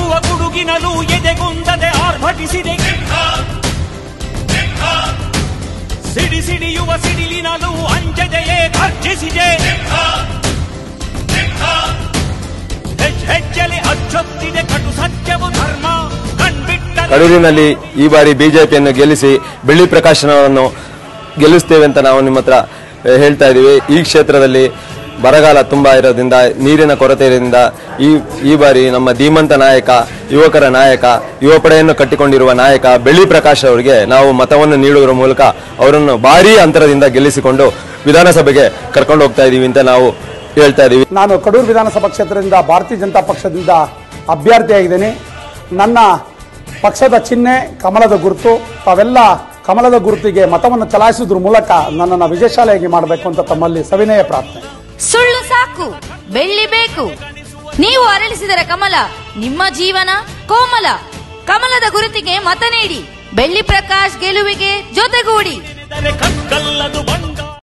ನಡುಗುವ ಗುಡುಗಿನಲು ಎದೆಗುಂದದೆ ಆರ್ಭಟಿಸಿದೆ ಸಿಡಿ ಸಿಡಿಯುವ ಸಿಡಿಲಿನಲು ಅಂಜದೆಯೇ ಗರ್ಜಿಸಿದೆ hedge ಹೆಜ್ಜಲಿ ಅಚ್ಚೊತ್ತಿದೆ ಕಟು ಸತ್ಯವು ಧರ್ಮ ಕಣ್ಬಿಟ್ಟ ಕಡೂರಿನಲ್ಲಿ ಈ ಬಾರಿ ಬಿಜೆಪಿಯನ್ನು ಗೆಲ್ಲಿಸಿ ಬೆಳ್ಳಿ ಪ್ರಕಾಶನವನ್ನು ಗೆಲ್ಲಿಸ್ತೇವೆ ಅಂತ ನಾವು ನಿಮ್ಮ ಹತ್ರ ಆ, ಹೇಳ್ತಾ ಇದ್ದೀವಿ ಈ ಕ್ಷೇತ್ರದಲ್ಲಿ ಬರಗಾಲ ತುಂಬಾ ಇರೋದ್ರಿಂದ ನೀರಿನ ಕೊರತೆ ಇರೋದ್ರಿಂದ ಈ ಈ ಬಾರಿ ನಮ್ಮ ಧೀಮಂತ ನಾಯಕ ಯುವಕರ ನಾಯಕ ಯುವ ಪಡೆಯನ್ನು ಕಟ್ಟಿಕೊಂಡಿರುವ ನಾಯಕ ಬೆಳ್ಳಿ ಪ್ರಕಾಶ್ ಅವರಿಗೆ ನಾವು ಮತವನ್ನು ನೀಡುವುದರ ಮೂಲಕ ಅವರನ್ನು ಭಾರೀ ಅಂತರದಿಂದ ಗೆಲ್ಲಿಸಿಕೊಂಡು ವಿಧಾನಸಭೆಗೆ ಕರ್ಕೊಂಡು ಹೋಗ್ತಾ ಇದ್ದೀವಿ ಅಂತ ನಾವು ಹೇಳ್ತಾ ಇದ್ದೀವಿ ನಾನು ಕಡೂರು ವಿಧಾನಸಭಾ ಕ್ಷೇತ್ರದಿಂದ ಭಾರತೀಯ ಜನತಾ ಪಕ್ಷದಿಂದ ಅಭ್ಯರ್ಥಿಯಾಗಿದ್ದೇನೆ ನನ್ನ ಪಕ್ಷದ ಚಿಹ್ನೆ ಕಮಲದ ಗುರುತು ತಾವೆಲ್ಲ ಕಮಲದ ಗುರುತಿಗೆ ಮತವನ್ನು ಚಲಾಯಿಸುವುದ್ರ ಮೂಲಕ ನನ್ನನ್ನು ವಿಜಯಶಾಲೆಯಾಗಿ ಮಾಡಬೇಕು ಅಂತ ತಮ್ಮಲ್ಲಿ ಸವಿನಯ ಪ್ರಾರ್ಥನೆ ಸುಳ್ಳು ಸಾಕು ಬೆಳ್ಳಿ ಬೇಕು ನೀವು ಅರಳಿಸಿದರೆ ಕಮಲ ನಿಮ್ಮ ಜೀವನ ಕೋಮಲ ಕಮಲದ ಗುರುತಿಗೆ ಮತ ನೀಡಿ ಬೆಳ್ಳಿ ಪ್ರಕಾಶ್ ಗೆಲುವಿಗೆ ಜೊತೆಗೂಡಿ